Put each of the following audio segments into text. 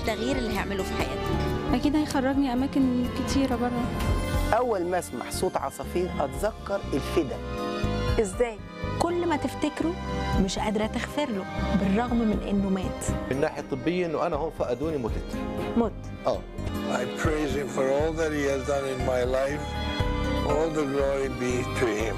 التغيير اللي هيعمله في حياتك اكيد هيخرجني اماكن كتيره بره اول ما اسمع صوت عصافير اتذكر الفدا ازاي كل ما تفتكره مش قادره تغفر له بالرغم من انه مات من الناحيه الطبيه انه انا هون فقدوني متت مت اه I praise him for all that he has done in my life. All the glory be to him.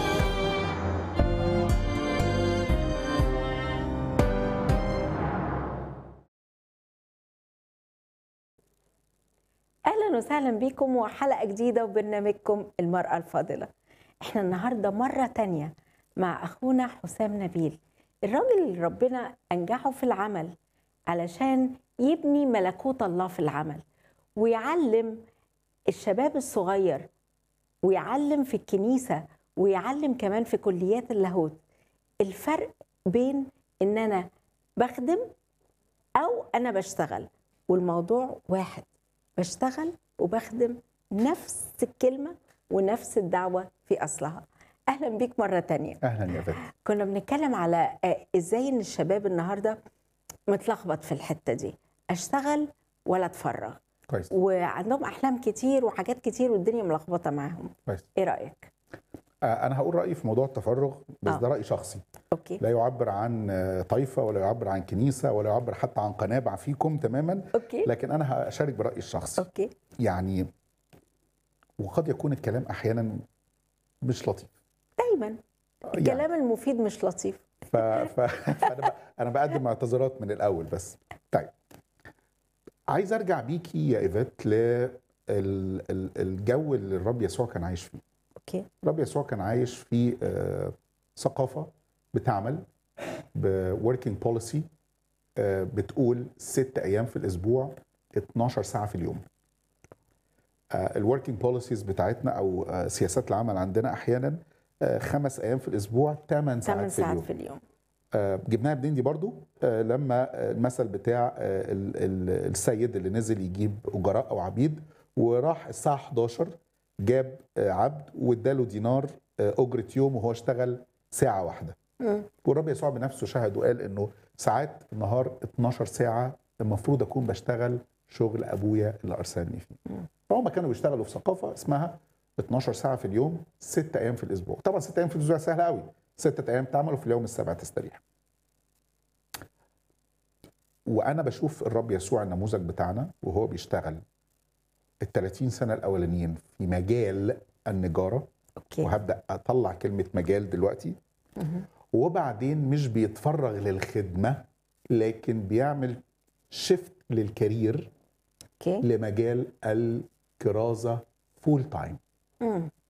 اهلا وسهلا بيكم وحلقه جديده وبرنامجكم المراه الفاضله احنا النهارده مره تانية مع اخونا حسام نبيل الراجل اللي ربنا انجحه في العمل علشان يبني ملكوت الله في العمل ويعلم الشباب الصغير ويعلم في الكنيسه ويعلم كمان في كليات اللاهوت الفرق بين ان انا بخدم او انا بشتغل والموضوع واحد بشتغل وبخدم نفس الكلمة ونفس الدعوة في أصلها أهلا بيك مرة تانية اهلا يا فندم كنا بنتكلم على آه، إزاي إن الشباب النهاردة متلخبط في الحتة دي أشتغل ولا أتفرغ كويس وعندهم أحلام كتير وحاجات كتير والدنيا ملخبطة معاهم كويس إيه رأيك؟ آه، انا هقول رايي في موضوع التفرغ بس آه. ده راي شخصي أوكي لا يعبر عن آه، طائفه ولا يعبر عن كنيسه ولا يعبر حتى عن قنابع فيكم تماما أوكي لكن انا هشارك برايي الشخصي أوكي يعني وقد يكون الكلام احيانا مش لطيف دايما يعني الكلام المفيد مش لطيف ف... ف... فانا ب... انا بقدم اعتذارات من الاول بس طيب عايز ارجع بيكي يا ايفات ل ال- ال- الجو اللي الرب يسوع كان عايش فيه أوكي الرب يسوع كان عايش في آه، ثقافه بتعمل بوركينج بوليسي بتقول ست ايام في الاسبوع 12 ساعه في اليوم الوركينج بوليسيز بتاعتنا او آه، سياسات العمل عندنا احيانا آه، خمس ايام في الاسبوع 8 8 ساعات في اليوم ساعات في اليوم آه، جبناها منين دي برضو آه، لما آه، المثل بتاع آه، ال- ال- السيد اللي نزل يجيب اجراء او عبيد وراح الساعه 11 جاب آه، عبد واداله دينار آه، اجره يوم وهو اشتغل ساعه واحده مم. والرب يسوع بنفسه شهد وقال انه ساعات في النهار 12 ساعه المفروض اكون بشتغل شغل ابويا اللي ارسلني فيه فهم كانوا بيشتغلوا في ثقافه اسمها 12 ساعه في اليوم 6 ايام في الاسبوع طبعا 6 ايام في الاسبوع سهله قوي ستة ايام تعمل وفي اليوم السابع تستريح وانا بشوف الرب يسوع النموذج بتاعنا وهو بيشتغل ال 30 سنه الاولانيين في مجال النجاره أوكي وهبدا اطلع كلمه مجال دلوقتي مهم. وبعدين مش بيتفرغ للخدمه لكن بيعمل شيفت للكارير أوكي لمجال الكرازه فول تايم مم.